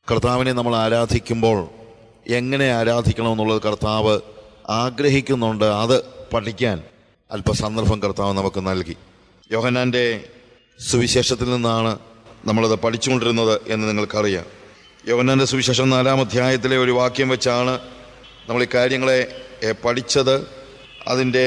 കർത്താവിനെ നമ്മൾ ആരാധിക്കുമ്പോൾ എങ്ങനെ ആരാധിക്കണമെന്നുള്ളത് കർത്താവ് ആഗ്രഹിക്കുന്നുണ്ട് അത് പഠിക്കാൻ അല്പ സന്ദർഭം കർത്താവ് നമുക്ക് നൽകി യോഹന്നാൻ്റെ സുവിശേഷത്തിൽ നിന്നാണ് നമ്മളത് പഠിച്ചുകൊണ്ടിരുന്നത് എന്ന് നിങ്ങൾക്കറിയാം യോഹന്നാൻ്റെ സുവിശേഷം നാലാം അധ്യായത്തിലെ ഒരു വാക്യം വെച്ചാണ് നമ്മൾ ഈ കാര്യങ്ങളെ എ, പഠിച്ചത് അതിൻ്റെ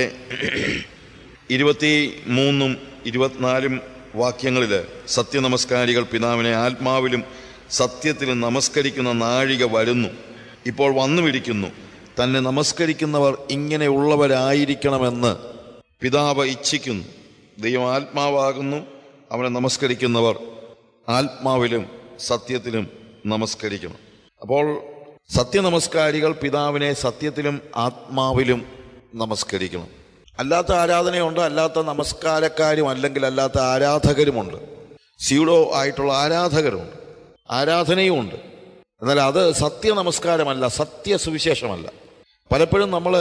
ഇരുപത്തി മൂന്നും ഇരുപത്തിനാലും വാക്യങ്ങളിൽ സത്യനമസ്കാരികൾ പിതാവിനെ ആത്മാവിലും സത്യത്തിലും നമസ്കരിക്കുന്ന നാഴിക വരുന്നു ഇപ്പോൾ വന്നുമിരിക്കുന്നു തന്നെ നമസ്കരിക്കുന്നവർ ഇങ്ങനെയുള്ളവരായിരിക്കണമെന്ന് പിതാവ് ഇച്ഛിക്കുന്നു ദൈവം ആത്മാവാകുന്നു അവനെ നമസ്കരിക്കുന്നവർ ആത്മാവിലും സത്യത്തിലും നമസ്കരിക്കണം അപ്പോൾ സത്യനമസ്കാരികൾ പിതാവിനെ സത്യത്തിലും ആത്മാവിലും നമസ്കരിക്കണം അല്ലാത്ത ആരാധനയുണ്ട് അല്ലാത്ത നമസ്കാരക്കാരും അല്ലെങ്കിൽ അല്ലാത്ത ആരാധകരുമുണ്ട് സ്യൂഡോ ആയിട്ടുള്ള ആരാധകരുമുണ്ട് ആരാധനയുമുണ്ട് എന്നാൽ അത് സത്യ നമസ്കാരമല്ല സത്യ സുവിശേഷമല്ല പലപ്പോഴും നമ്മൾ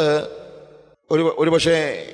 ഒരു ഒരു പക്ഷേ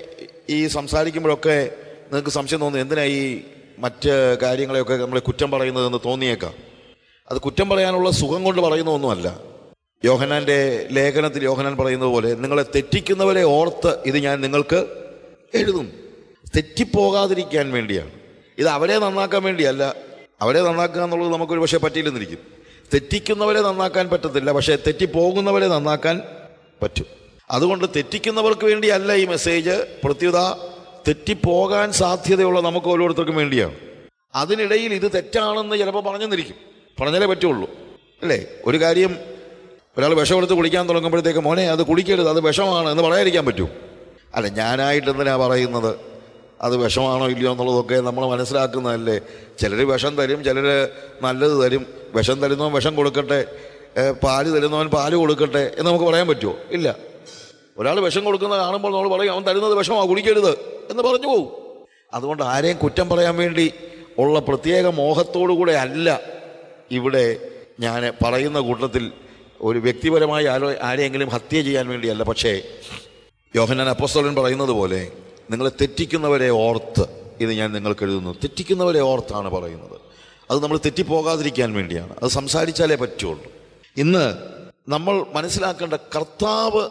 ഈ സംസാരിക്കുമ്പോഴൊക്കെ നിങ്ങൾക്ക് സംശയം തോന്നുന്നു എന്തിനാ ഈ മറ്റ് കാര്യങ്ങളെയൊക്കെ നമ്മൾ കുറ്റം പറയുന്നതെന്ന് തോന്നിയേക്കാം അത് കുറ്റം പറയാനുള്ള സുഖം കൊണ്ട് പറയുന്ന ഒന്നുമല്ല യോഹനാന്റെ ലേഖനത്തിൽ യോഹനാൻ പറയുന്നത് പോലെ നിങ്ങളെ തെറ്റിക്കുന്നവരെ ഓർത്ത് ഇത് ഞാൻ നിങ്ങൾക്ക് എഴുതും തെറ്റിപ്പോകാതിരിക്കാൻ വേണ്ടിയാണ് ഇത് അവരെ നന്നാക്കാൻ വേണ്ടിയല്ല അവരെ നന്നാക്കുക എന്നുള്ളത് നമുക്കൊരു പക്ഷേ പറ്റിയില്ലെന്നിരിക്കും തെറ്റിക്കുന്നവരെ നന്നാക്കാൻ പറ്റത്തില്ല പക്ഷേ തെറ്റിപ്പോകുന്നവരെ നന്നാക്കാൻ പറ്റും അതുകൊണ്ട് തെറ്റിക്കുന്നവർക്ക് വേണ്ടിയല്ല ഈ മെസ്സേജ് പ്രത്യുത തെറ്റിപ്പോകാൻ സാധ്യതയുള്ള നമുക്ക് ഓരോരുത്തർക്കും വേണ്ടിയാണ് അതിനിടയിൽ ഇത് തെറ്റാണെന്ന് ചിലപ്പോൾ പറഞ്ഞെന്നിരിക്കും പറഞ്ഞാലേ പറ്റുള്ളൂ അല്ലേ ഒരു കാര്യം ഒരാൾ വിഷം എടുത്ത് കുടിക്കാൻ തുടങ്ങുമ്പോഴത്തേക്ക് മോനെ അത് കുടിക്കരുത് അത് വിഷമാണ് എന്ന് പറയാതിരിക്കാൻ പറ്റൂ അല്ല ഞാനായിട്ട് എന്തിനാ പറയുന്നത് അത് വിഷമാണോ ഇല്ലയോ എന്നുള്ളതൊക്കെ നമ്മൾ മനസ്സിലാക്കുന്നതല്ലേ ചിലർ വിഷം തരും ചിലർ നല്ലത് തരും വിഷം തരുന്നവൻ വിഷം കൊടുക്കട്ടെ ഏ, പാല് തരുന്നവൻ പാല് കൊടുക്കട്ടെ എന്ന് നമുക്ക് പറയാൻ പറ്റുമോ ഇല്ല ഒരാൾ വിഷം കൊടുക്കുന്നത് കാണുമ്പോൾ നമ്മൾ പറയും അവൻ തരുന്നത് വിഷമാണ് കുടിക്കരുത് എന്ന് പറഞ്ഞു പോകും അതുകൊണ്ട് ആരെയും കുറ്റം പറയാൻ വേണ്ടി ഉള്ള പ്രത്യേക മോഹത്തോടു കൂടെ അല്ല ഇവിടെ ഞാൻ പറയുന്ന കൂട്ടത്തിൽ ഒരു വ്യക്തിപരമായി ആരോ ആരെയെങ്കിലും ഹത്യ ചെയ്യാൻ വേണ്ടിയല്ല പക്ഷേ യോഹന്നാൻ അപ്പോസ്തലൻ പറയുന്നത് പോലെ നിങ്ങളെ തെറ്റിക്കുന്നവരെ ഓർത്ത് ഇത് ഞാൻ നിങ്ങൾക്ക് എഴുതുന്നു തെറ്റിക്കുന്നവരെ ഓർത്താണ് പറയുന്നത് അത് നമ്മൾ തെറ്റിപ്പോകാതിരിക്കാൻ വേണ്ടിയാണ് അത് സംസാരിച്ചാലേ പറ്റുള്ളൂ ഇന്ന് നമ്മൾ മനസ്സിലാക്കേണ്ട കർത്താവ്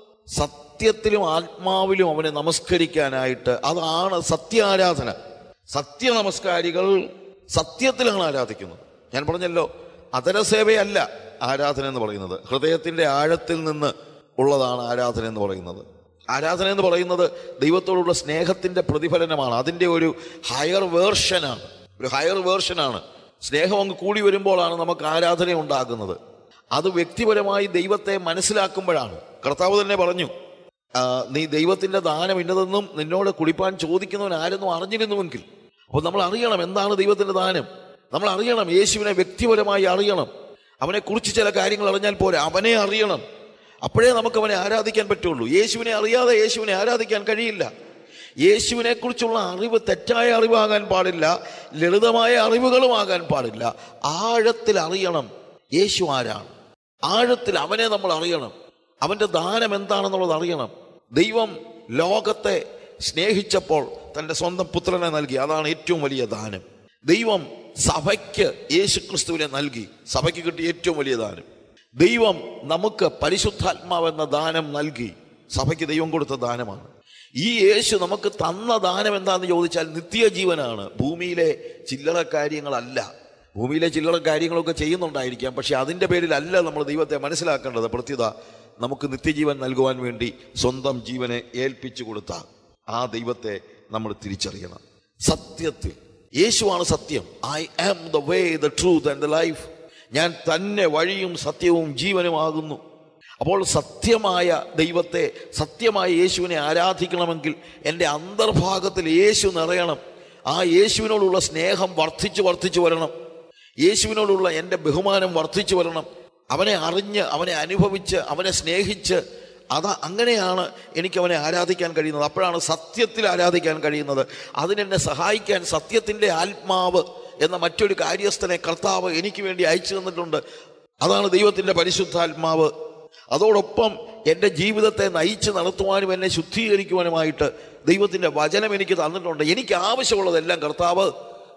സത്യത്തിലും ആത്മാവിലും അവനെ നമസ്കരിക്കാനായിട്ട് അതാണ് സത്യാരാധന സത്യ നമസ്കാരികൾ സത്യത്തിലാണ് ആരാധിക്കുന്നത് ഞാൻ പറഞ്ഞല്ലോ അതരസേവയല്ല ആരാധന എന്ന് പറയുന്നത് ഹൃദയത്തിന്റെ ആഴത്തിൽ നിന്ന് ഉള്ളതാണ് ആരാധന എന്ന് പറയുന്നത് ആരാധന എന്ന് പറയുന്നത് ദൈവത്തോടുള്ള സ്നേഹത്തിന്റെ പ്രതിഫലനമാണ് അതിൻ്റെ ഒരു ഹയർ വേർഷനാണ് ഒരു ഹയർ വേർഷനാണ് സ്നേഹം അങ്ങ് കൂടി വരുമ്പോഴാണ് നമുക്ക് ആരാധന ഉണ്ടാകുന്നത് അത് വ്യക്തിപരമായി ദൈവത്തെ മനസ്സിലാക്കുമ്പോഴാണ് കർത്താവ് തന്നെ പറഞ്ഞു ആ, നീ ദൈവത്തിന്റെ ദാനം ഇന്നതെന്നും നിന്നോട് കുടിപ്പാൻ ചോദിക്കുന്നവൻ ആരെന്നും അറിഞ്ഞിരുന്നുവെങ്കിൽ അപ്പോൾ നമ്മൾ അറിയണം എന്താണ് ദൈവത്തിന്റെ ദാനം നമ്മൾ അറിയണം യേശുവിനെ വ്യക്തിപരമായി അറിയണം അവനെ കുറിച്ച് ചില കാര്യങ്ങൾ അറിഞ്ഞാൽ പോരെ അവനെ അറിയണം അപ്പോഴേ നമുക്ക് അവനെ ആരാധിക്കാൻ പറ്റുള്ളൂ യേശുവിനെ അറിയാതെ യേശുവിനെ ആരാധിക്കാൻ കഴിയില്ല യേശുവിനെ കുറിച്ചുള്ള അറിവ് തെറ്റായ അറിവാകാൻ പാടില്ല ലളിതമായ അറിവുകളുമാകാൻ പാടില്ല ആഴത്തിൽ അറിയണം യേശു ആരാണ് ആഴത്തിൽ അവനെ നമ്മൾ അറിയണം അവന്റെ ദാനം എന്താണെന്നുള്ളത് അറിയണം ദൈവം ലോകത്തെ സ്നേഹിച്ചപ്പോൾ തൻ്റെ സ്വന്തം പുത്രനെ നൽകി അതാണ് ഏറ്റവും വലിയ ദാനം ദൈവം സഭയ്ക്ക് യേശുക്രിസ്തുവിനെ നൽകി സഭയ്ക്ക് കിട്ടിയ ഏറ്റവും വലിയ ദാനം ദൈവം നമുക്ക് പരിശുദ്ധാത്മാവെന്ന ദാനം നൽകി സഭയ്ക്ക് ദൈവം കൊടുത്ത ദാനമാണ് ഈ യേശു നമുക്ക് തന്ന ദാനം എന്താണെന്ന് ചോദിച്ചാൽ നിത്യജീവനാണ് ഭൂമിയിലെ ചില്ലറ കാര്യങ്ങളല്ല ഭൂമിയിലെ ചില്ലറ കാര്യങ്ങളൊക്കെ ചെയ്യുന്നുണ്ടായിരിക്കാം പക്ഷെ അതിൻ്റെ പേരിലല്ല നമ്മൾ ദൈവത്തെ മനസ്സിലാക്കേണ്ടത് പ്രത്യുത നമുക്ക് നിത്യജീവൻ നൽകുവാൻ വേണ്ടി സ്വന്തം ജീവനെ ഏൽപ്പിച്ചു കൊടുത്ത ആ ദൈവത്തെ നമ്മൾ തിരിച്ചറിയണം സത്യത്തിൽ യേശുവാണ് സത്യം I am the way the truth and the life ഞാൻ തന്നെ വഴിയും സത്യവും ജീവനുമാകുന്നു അപ്പോൾ സത്യമായ ദൈവത്തെ സത്യമായ യേശുവിനെ ആരാധിക്കണമെങ്കിൽ എൻ്റെ അന്തർഭാഗത്തിൽ യേശു നിറയണം ആ യേശുവിനോടുള്ള സ്നേഹം വർദ്ധിച്ചു വർദ്ധിച്ചു വരണം യേശുവിനോടുള്ള എൻ്റെ ബഹുമാനം വർദ്ധിച്ചു വരണം അവനെ അറിഞ്ഞ് അവനെ അനുഭവിച്ച് അവനെ സ്നേഹിച്ച് അത് അങ്ങനെയാണ് എനിക്ക് അവനെ ആരാധിക്കാൻ കഴിയുന്നത് അപ്പോഴാണ് സത്യത്തിൽ ആരാധിക്കാൻ കഴിയുന്നത് അതിനെന്നെ സഹായിക്കാൻ സത്യത്തിൻ്റെ ആത്മാവ് എന്ന മറ്റൊരു കാര്യസ്ഥനെ കർത്താവ് എനിക്ക് വേണ്ടി അയച്ചു തന്നിട്ടുണ്ട് അതാണ് ദൈവത്തിൻ്റെ പരിശുദ്ധാത്മാവ് അതോടൊപ്പം എൻ്റെ ജീവിതത്തെ നയിച്ച് നടത്തുവാനും എന്നെ ശുദ്ധീകരിക്കുവാനുമായിട്ട് ദൈവത്തിൻ്റെ വചനം എനിക്ക് തന്നിട്ടുണ്ട് എനിക്ക് ആവശ്യമുള്ളതെല്ലാം കർത്താവ്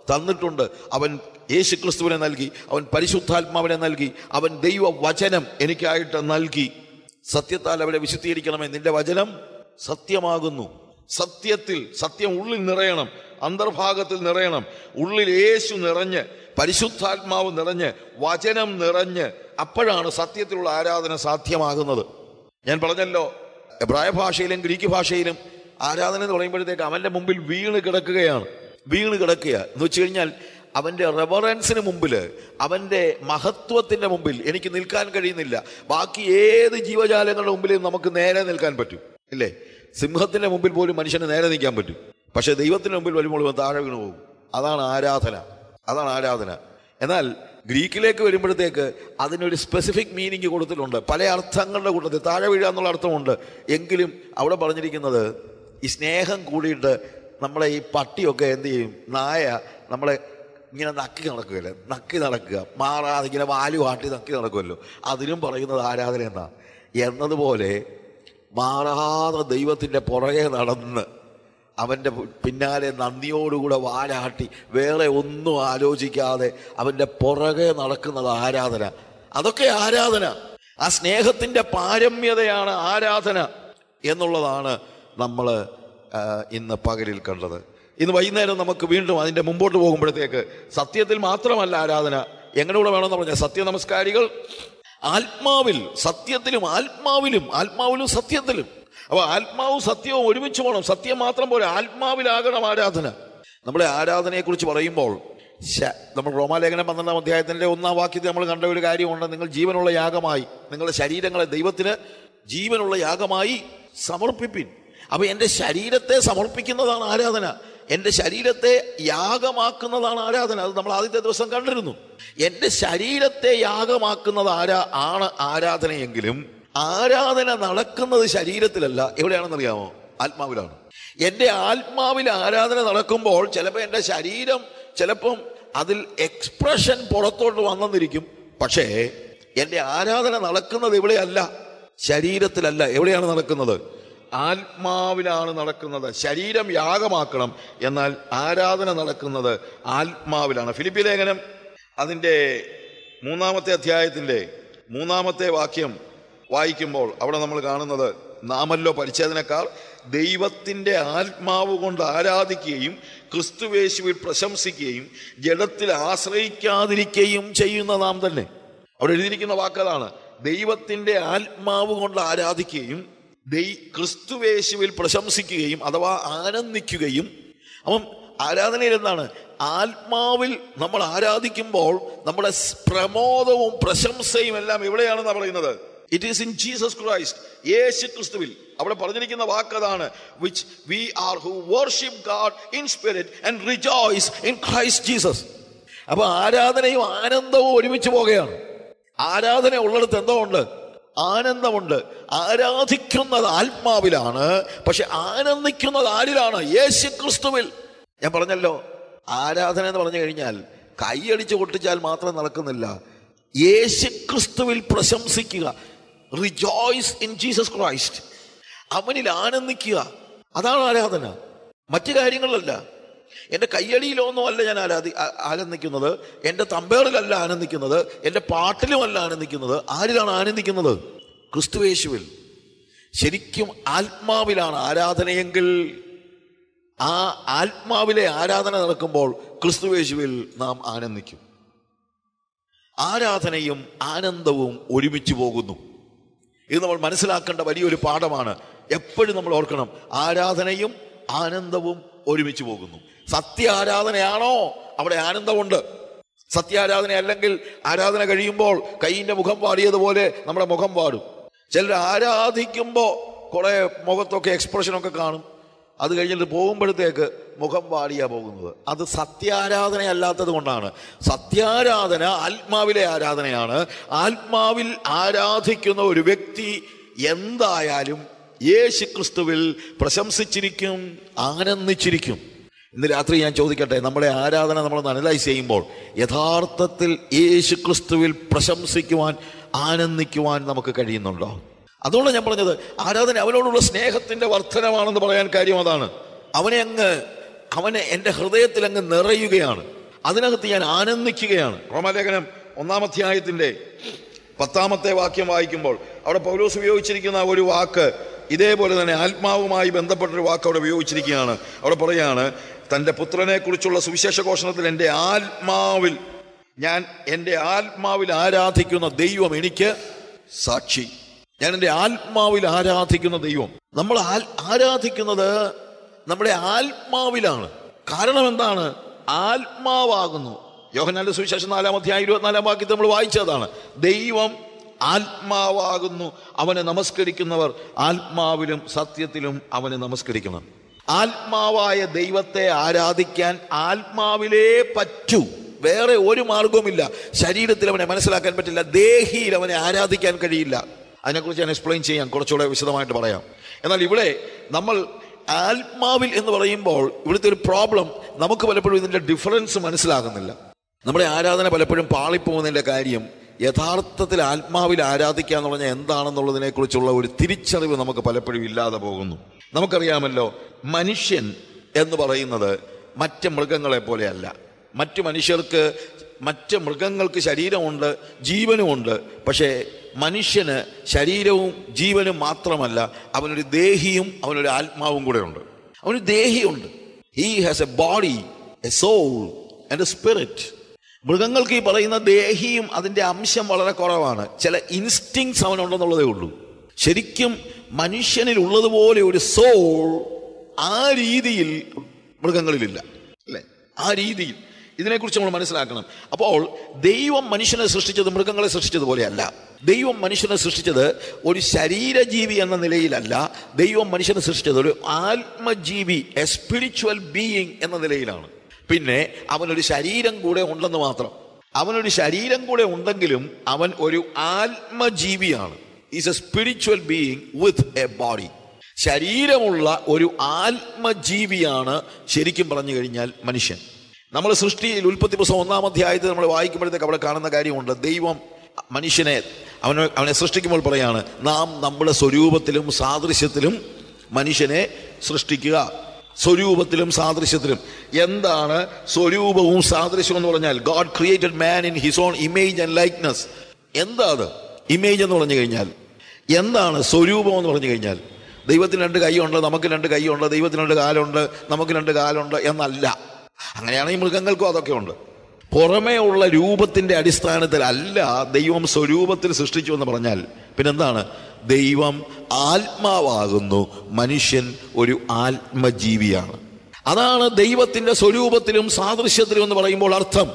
തന്നിട്ടുണ്ട് അവൻ യേശു ക്രിസ്തുവിനെ നൽകി അവൻ പരിശുദ്ധാത്മാവിനെ നൽകി അവൻ ദൈവ വചനം എനിക്കായിട്ട് നൽകി സത്യത്താൽ അവരെ വിശുദ്ധീകരിക്കണമേ നിന്റെ വചനം സത്യമാകുന്നു സത്യത്തിൽ സത്യം ഉള്ളിൽ നിറയണം അന്തർഭാഗത്തിൽ നിറയണം ഉള്ളിൽ യേശു നിറഞ്ഞ് പരിശുദ്ധാത്മാവ് നിറഞ്ഞ് വചനം നിറഞ്ഞ് അപ്പോഴാണ് സത്യത്തിലുള്ള ആരാധന സാധ്യമാകുന്നത് ഞാൻ പറഞ്ഞല്ലോ എബ്രായ ഭാഷയിലും ഗ്രീക്ക് ഭാഷയിലും ആരാധന എന്ന് പറയുമ്പോഴത്തേക്ക് അവന്റെ മുമ്പിൽ വീണ് കിടക്കുകയാണ് വീണ് കിടക്കുക എന്ന് വെച്ച് കഴിഞ്ഞാൽ അവന്റെ റെവറൻസിന് മുമ്പിൽ അവന്റെ മഹത്വത്തിന്റെ മുമ്പിൽ എനിക്ക് നിൽക്കാൻ കഴിയുന്നില്ല ബാക്കി ഏത് ജീവജാലങ്ങളുടെ മുമ്പിലും നമുക്ക് നേരെ നിൽക്കാൻ പറ്റും ഇല്ലേ സിംഹത്തിന്റെ മുമ്പിൽ പോലും മനുഷ്യന് നേരെ നിൽക്കാൻ പറ്റും പക്ഷെ ദൈവത്തിന്റെ മുമ്പിൽ വരുമ്പോൾ ഇവൻ താഴെ വീണു പോകും അതാണ് ആരാധന അതാണ് ആരാധന എന്നാൽ ഗ്രീക്കിലേക്ക് വരുമ്പോഴത്തേക്ക് അതിനൊരു സ്പെസിഫിക് മീനിങ് കൊടുത്തിട്ടുണ്ട് പല അർത്ഥങ്ങളുടെ കൂട്ടത്തിൽ താഴെ വീഴുക എന്നുള്ള അർത്ഥമുണ്ട് എങ്കിലും അവിടെ പറഞ്ഞിരിക്കുന്നത് ഈ സ്നേഹം കൂടിയിട്ട് നമ്മളെ ഈ പട്ടിയൊക്കെ എന്ത് ചെയ്യും നായ നമ്മളെ ഇങ്ങനെ നക്കി നടക്കുകയല്ലേ നക്കി നടക്കുക മാറാതെ ഇങ്ങനെ വാലു ആട്ടി നക്കി നടക്കുമല്ലോ അതിനും പറയുന്നത് ആരാധന എന്നാ എന്നതുപോലെ മാറാതെ ദൈവത്തിൻ്റെ പുറകെ നടന്ന് അവൻ്റെ പിന്നാലെ നന്ദിയോടുകൂടെ വാലാട്ടി വേറെ ഒന്നും ആലോചിക്കാതെ അവൻ്റെ പുറകെ നടക്കുന്നത് ആരാധന അതൊക്കെ ആരാധന ആ സ്നേഹത്തിൻ്റെ പാരമ്യതയാണ് ആരാധന എന്നുള്ളതാണ് നമ്മൾ ഇന്ന് പകലിൽ കണ്ടത് ഇന്ന് വൈകുന്നേരം നമുക്ക് വീണ്ടും അതിൻ്റെ മുമ്പോട്ട് പോകുമ്പോഴത്തേക്ക് സത്യത്തിൽ മാത്രമല്ല ആരാധന എങ്ങനെയൂടെ വേണമെന്ന് പറഞ്ഞാൽ സത്യ നമസ്കാരികൾ ആത്മാവിൽ സത്യത്തിലും ആത്മാവിലും ആത്മാവിലും സത്യത്തിലും അപ്പൊ ആത്മാവും സത്യവും ഒരുമിച്ച് പോകണം സത്യം മാത്രം പോലെ ആത്മാവിലാകണം ആരാധന നമ്മുടെ ആരാധനയെക്കുറിച്ച് പറയുമ്പോൾ ശ- നമ്മൾ റോമാലേഖനം പന്ത്രണ്ടാം അധ്യായത്തിന്റെ ഒന്നാം വാക്യത്തിൽ നമ്മൾ കണ്ട ഒരു കാര്യമുണ്ട് നിങ്ങൾ ജീവനുള്ള യാഗമായി നിങ്ങളുടെ ശരീരങ്ങളെ ദൈവത്തിന് ജീവനുള്ള യാഗമായി സമർപ്പിപ്പിൻ അപ്പൊ എൻ്റെ ശരീരത്തെ സമർപ്പിക്കുന്നതാണ് ആരാധന എൻ്റെ ശരീരത്തെ യാഗമാക്കുന്നതാണ് ആരാധന അത് നമ്മൾ ആദ്യത്തെ ദിവസം കണ്ടിരുന്നു എൻ്റെ ശരീരത്തെ യാഗമാക്കുന്നത് ആരാ ആണ് ആരാധനയെങ്കിലും ആരാധന നടക്കുന്നത് ശരീരത്തിലല്ല എവിടെയാണെന്നറിയാമോ ആത്മാവിലാണ് എൻ്റെ ആത്മാവിൽ ആരാധന നടക്കുമ്പോൾ ചിലപ്പോൾ എൻ്റെ ശരീരം ചിലപ്പം അതിൽ എക്സ്പ്രഷൻ പുറത്തോട്ട് വന്നെന്നിരിക്കും പക്ഷേ എൻ്റെ ആരാധന നടക്കുന്നത് എവിടെയല്ല ശരീരത്തിലല്ല എവിടെയാണ് നടക്കുന്നത് ആത്മാവിലാണ് നടക്കുന്നത് ശരീരം യാഗമാക്കണം എന്നാൽ ആരാധന നടക്കുന്നത് ആത്മാവിലാണ് ഫിലിപ്പി ലേഖനം അതിൻ്റെ മൂന്നാമത്തെ അധ്യായത്തിൻ്റെ മൂന്നാമത്തെ വാക്യം വായിക്കുമ്പോൾ അവിടെ നമ്മൾ കാണുന്നത് നാമല്ലോ പരിച്ഛേദനക്കാർ ദൈവത്തിൻ്റെ ആത്മാവ് കൊണ്ട് ആരാധിക്കുകയും ക്രിസ്തുവേശുവിൽ പ്രശംസിക്കുകയും ജഡത്തിൽ ആശ്രയിക്കാതിരിക്കുകയും ചെയ്യുന്ന നാം തന്നെ അവിടെ എഴുതിയിരിക്കുന്ന വാക്കതാണ് ദൈവത്തിൻ്റെ ആത്മാവ് കൊണ്ട് ആരാധിക്കുകയും ദൈ ക്രിസ്തുവേശുവിൽ പ്രശംസിക്കുകയും അഥവാ ആനന്ദിക്കുകയും അപ്പം ആരാധനയിൽ എന്താണ് ആത്മാവിൽ നമ്മൾ ആരാധിക്കുമ്പോൾ നമ്മുടെ സ് പ്രമോദവും പ്രശംസയും എല്ലാം എവിടെയാണെന്ന് പറയുന്നത് it is in Jesus Christ യേശു ക്രിസ്തുവിൽ അവിടെ പറഞ്ഞിരിക്കുന്ന വാക്കതാണ് which we are who worship God in spirit and rejoice in Christ Jesus അപ്പൊ ആരാധനയും ആനന്ദവും ഒരുമിച്ച് പോകുകയാണ് ആരാധന ഉള്ളിടത്ത് എന്തോ ഉണ്ട് ആനന്ദമുണ്ട് ആരാധിക്കുന്നത് ആത്മാവിലാണ് പക്ഷെ ആനന്ദിക്കുന്നത് ആരിലാണ് യേശു ക്രിസ്തുവിൽ ഞാൻ പറഞ്ഞല്ലോ ആരാധന എന്ന് പറഞ്ഞു കഴിഞ്ഞാൽ കൈയടിച്ച് പൊട്ടിച്ചാൽ മാത്രം നടക്കുന്നില്ല യേശു ക്രിസ്തുവിൽ പ്രശംസിക്കുക റിജോയ്സ് ഇൻ ജീസസ് ക്രൈസ്റ്റ് അവനിൽ ആനന്ദിക്കുക അതാണ് ആരാധന മറ്റു കാര്യങ്ങളിലല്ല എൻ്റെ കയ്യടിയിലൊന്നും അല്ല ഞാൻ ആരാധി ആ- ആനന്ദിക്കുന്നത് എൻ്റെ തമ്പേറിലല്ല ആനന്ദിക്കുന്നത് എൻ്റെ പാട്ടിലുമല്ല ആനന്ദിക്കുന്നത് ആരിലാണ് ആനന്ദിക്കുന്നത് ക്രിസ്തുവേശുവിൽ ശരിക്കും ആത്മാവിലാണ് ആരാധനയെങ്കിൽ ആ ആത്മാവിലെ ആരാധന നടക്കുമ്പോൾ ക്രിസ്തുവേശുവിൽ നാം ആനന്ദിക്കും ആരാധനയും ആനന്ദവും ഒരുമിച്ച് പോകുന്നു ഇത് നമ്മൾ മനസ്സിലാക്കേണ്ട വലിയൊരു പാഠമാണ് എപ്പോഴും നമ്മൾ ഓർക്കണം ആരാധനയും ആനന്ദവും ഒരുമിച്ച് പോകുന്നു സത്യ ആരാധനയാണോ അവിടെ ആനന്ദമുണ്ട് സത്യാരാധന അല്ലെങ്കിൽ ആരാധന കഴിയുമ്പോൾ കൈയിന്റെ മുഖം പാടിയതുപോലെ നമ്മുടെ മുഖം പാടും ചിലർ ആരാധിക്കുമ്പോൾ കുറെ മുഖത്തൊക്കെ എക്സ്പ്രഷനൊക്കെ കാണും അത് കഴിഞ്ഞിട്ട് പോകുമ്പോഴത്തേക്ക് മുഖം പാടിയാ പോകുന്നത് അത് സത്യാരാധനയല്ലാത്തത് കൊണ്ടാണ് സത്യാരാധന ആത്മാവിലെ ആരാധനയാണ് ആത്മാവിൽ ആരാധിക്കുന്ന ഒരു വ്യക്തി എന്തായാലും യേശു ക്രിസ്തുവിൽ പ്രശംസിച്ചിരിക്കും ആനന്ദിച്ചിരിക്കും ഇന്ന് രാത്രി ഞാൻ ചോദിക്കട്ടെ നമ്മുടെ ആരാധന നമ്മൾ അനലൈസ് ചെയ്യുമ്പോൾ യഥാർത്ഥത്തിൽ യേശു ക്രിസ്തുവിൽ പ്രശംസിക്കുവാൻ ആനന്ദിക്കുവാൻ നമുക്ക് കഴിയുന്നുണ്ടോ അതുകൊണ്ടാണ് ഞാൻ പറഞ്ഞത് ആരാധന അവനോടുള്ള സ്നേഹത്തിന്റെ വർധനമാണെന്ന് പറയാൻ കാര്യം അതാണ് അവനെ അങ്ങ് അവനെ എൻ്റെ ഹൃദയത്തിൽ അങ്ങ് നിറയുകയാണ് അതിനകത്ത് ഞാൻ ആനന്ദിക്കുകയാണ് റോമാലേഖനം ഒന്നാം അധ്യായത്തിൻ്റെ പത്താമത്തെ വാക്യം വായിക്കുമ്പോൾ അവിടെ പൗലോസ് ഉപയോഗിച്ചിരിക്കുന്ന ഒരു വാക്ക് ഇതേപോലെ തന്നെ ആത്മാവുമായി ബന്ധപ്പെട്ടൊരു വാക്ക് അവിടെ ഉപയോഗിച്ചിരിക്കുകയാണ് അവിടെ പറയാണ് തൻ്റെ പുത്രനെ കുറിച്ചുള്ള സുവിശേഷ ഘോഷണത്തിൽ എൻ്റെ ആത്മാവിൽ ഞാൻ എൻ്റെ ആത്മാവിൽ ആരാധിക്കുന്ന ദൈവം എനിക്ക് സാക്ഷി ഞാൻ എൻ്റെ ആത്മാവിൽ ആരാധിക്കുന്ന ദൈവം നമ്മൾ ആൽ- ആരാധിക്കുന്നത് നമ്മുടെ ആത്മാവിലാണ് കാരണം എന്താണ് ആത്മാവാകുന്നു യോഹനാന്റെ സുവിശേഷം നാലാം അധ്യായം ഇരുപത്തിനാലാം വാക്യത്തിൽ നമ്മൾ വായിച്ചതാണ് ദൈവം ആത്മാവാകുന്നു അവനെ നമസ്കരിക്കുന്നവർ ആത്മാവിലും സത്യത്തിലും അവനെ നമസ്കരിക്കണം ആത്മാവായ ദൈവത്തെ ആരാധിക്കാൻ ആത്മാവിലേ പറ്റൂ വേറെ ഒരു മാർഗവുമില്ല ശരീരത്തിൽ അവനെ മനസ്സിലാക്കാൻ പറ്റില്ല ദേഹിയിൽ അവനെ ആരാധിക്കാൻ കഴിയില്ല അതിനെക്കുറിച്ച് ഞാൻ എക്സ്പ്ലെയിൻ ചെയ്യാം കുറച്ചുകൂടെ വിശദമായിട്ട് പറയാം എന്നാൽ ഇവിടെ നമ്മൾ ആത്മാവിൽ എന്ന് പറയുമ്പോൾ ഇവിടുത്തെ ഒരു പ്രോബ്ലം നമുക്ക് പലപ്പോഴും ഇതിൻ്റെ ഡിഫറൻസ് മനസ്സിലാകുന്നില്ല നമ്മുടെ ആരാധന പലപ്പോഴും പാളിപ്പോകുന്നതിൻ്റെ കാര്യം യഥാർത്ഥത്തിൽ ആത്മാവിൽ ആരാധിക്കുക എന്ന് പറഞ്ഞാൽ എന്താണെന്നുള്ളതിനെക്കുറിച്ചുള്ള ഒരു തിരിച്ചറിവ് നമുക്ക് പലപ്പോഴും ഇല്ലാതെ പോകുന്നു നമുക്കറിയാമല്ലോ മനുഷ്യൻ എന്ന് പറയുന്നത് മറ്റ് മൃഗങ്ങളെ പോലെയല്ല മറ്റു മനുഷ്യർക്ക് മറ്റ് മൃഗങ്ങൾക്ക് ശരീരമുണ്ട് ജീവനുമുണ്ട് പക്ഷേ മനുഷ്യന് ശരീരവും ജീവനും മാത്രമല്ല അവനൊരു ദേഹിയും അവനൊരു ആത്മാവും കൂടെ ഉണ്ട് അവന് ദേഹിയുണ്ട് he has a body a soul and a spirit മൃഗങ്ങൾക്ക് ഈ പറയുന്ന ദേഹിയും അതിൻ്റെ അംശം വളരെ കുറവാണ് ചില ഇൻസ്റ്റിങ്സ് അവനുണ്ടെന്നുള്ളതേ ഉള്ളൂ ശരിക്കും മനുഷ്യനിൽ ഉള്ളതുപോലെ ഒരു സോൾ ആ രീതിയിൽ മൃഗങ്ങളിലില്ല അല്ലേ ആ രീതിയിൽ ഇതിനെക്കുറിച്ച് നമ്മൾ മനസ്സിലാക്കണം അപ്പോൾ ദൈവം മനുഷ്യനെ സൃഷ്ടിച്ചത് മൃഗങ്ങളെ സൃഷ്ടിച്ചതുപോലെയല്ല ദൈവം മനുഷ്യനെ സൃഷ്ടിച്ചത് ഒരു ശരീരജീവി എന്ന നിലയിലല്ല ദൈവം മനുഷ്യനെ സൃഷ്ടിച്ചത് ഒരു ആത്മജീവി എ സ്പിരിച്വൽ ബീയിങ് എന്ന നിലയിലാണ് പിന്നെ അവനൊരു ശരീരം കൂടെ ഉണ്ടെന്ന് മാത്രം അവനൊരു ശരീരം കൂടെ ഉണ്ടെങ്കിലും അവൻ ഒരു ആത്മജീവിയാണ് is a spiritual being with a body ശരീരമുള്ള ഒരു ആത്മജീവിയാണ് ശരിക്കും പറഞ്ഞു കഴിഞ്ഞാൽ മനുഷ്യൻ നമ്മൾ സൃഷ്ടിയിൽ ഉൽപ്പത്തി പുസ്തകം ഒന്നാം അധ്യായത്തിൽ നമ്മൾ വായിക്കുമ്പോഴത്തേക്ക് അവിടെ കാണുന്ന കാര്യമുണ്ട് ദൈവം മനുഷ്യനെ അവനെ അവനെ സൃഷ്ടിക്കുമ്പോൾ പറയാണ് നാം നമ്മുടെ സ്വരൂപത്തിലും സാദൃശ്യത്തിലും മനുഷ്യനെ സൃഷ്ടിക്കുക സ്വരൂപത്തിലും സാദൃശ്യത്തിലും എന്താണ് സ്വരൂപവും സാദൃശ്യവും എന്ന് പറഞ്ഞാൽ God created man in his own image and likeness എന്താ അത് ഇമേജ് എന്ന് പറഞ്ഞു കഴിഞ്ഞാൽ എന്താണ് സ്വരൂപം എന്ന് പറഞ്ഞു കഴിഞ്ഞാൽ ദൈവത്തിന് രണ്ട് കൈയുണ്ട് നമുക്ക് രണ്ട് കൈയുണ്ട് ദൈവത്തിന് രണ്ട് കാലുണ്ട് നമുക്ക് രണ്ട് കാലുണ്ട് എന്നല്ല അങ്ങനെയാണെങ്കിൽ മൃഗങ്ങൾക്കും അതൊക്കെ ഉണ്ട് പുറമേ ഉള്ള രൂപത്തിന്റെ അടിസ്ഥാനത്തിലല്ല ദൈവം സ്വരൂപത്തിൽ സൃഷ്ടിച്ചു എന്ന് പറഞ്ഞാൽ പിന്നെന്താണ് ദൈവം ആത്മാവാകുന്നു മനുഷ്യൻ ഒരു ആത്മജീവിയാണ് അതാണ് ദൈവത്തിന്റെ സ്വരൂപത്തിലും സാദൃശ്യത്തിലും എന്ന് പറയുമ്പോൾ അർത്ഥം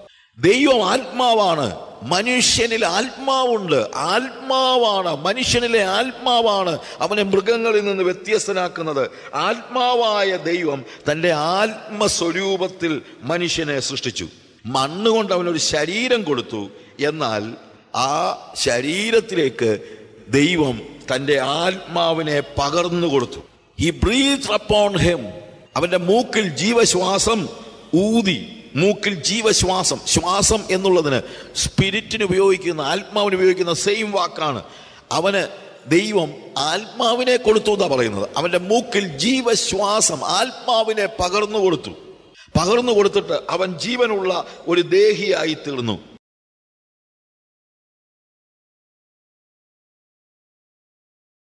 ദൈവം ആത്മാവാണ് മനുഷ്യനിൽ ആത്മാവുണ്ട് ആത്മാവാണ് മനുഷ്യനിലെ ആത്മാവാണ് അവനെ മൃഗങ്ങളിൽ നിന്ന് വ്യത്യസ്തനാക്കുന്നത് ആത്മാവായ ദൈവം തൻ്റെ ആത്മസ്വരൂപത്തിൽ മനുഷ്യനെ സൃഷ്ടിച്ചു മണ്ണുകൊണ്ട് അവനൊരു ശരീരം കൊടുത്തു എന്നാൽ ആ ശരീരത്തിലേക്ക് ദൈവം തൻ്റെ ആത്മാവിനെ പകർന്നു കൊടുത്തു ഈ ബ്രീത്ത് അപ്പോൺ ഹിം അവന്റെ മൂക്കിൽ ജീവശ്വാസം ഊതി മൂക്കിൽ ജീവശ്വാസം ശ്വാസം എന്നുള്ളതിന് സ്പിരിറ്റിന് ഉപയോഗിക്കുന്ന ആത്മാവിന് ഉപയോഗിക്കുന്ന സെയിം വാക്കാണ് അവന് ദൈവം ആത്മാവിനെ കൊടുത്തു എന്നാ പറയുന്നത് അവന്റെ മൂക്കിൽ ജീവശ്വാസം ആത്മാവിനെ പകർന്നു കൊടുത്തു പകർന്നു കൊടുത്തിട്ട് അവൻ ജീവനുള്ള ഒരു ദേഹിയായി തീർന്നു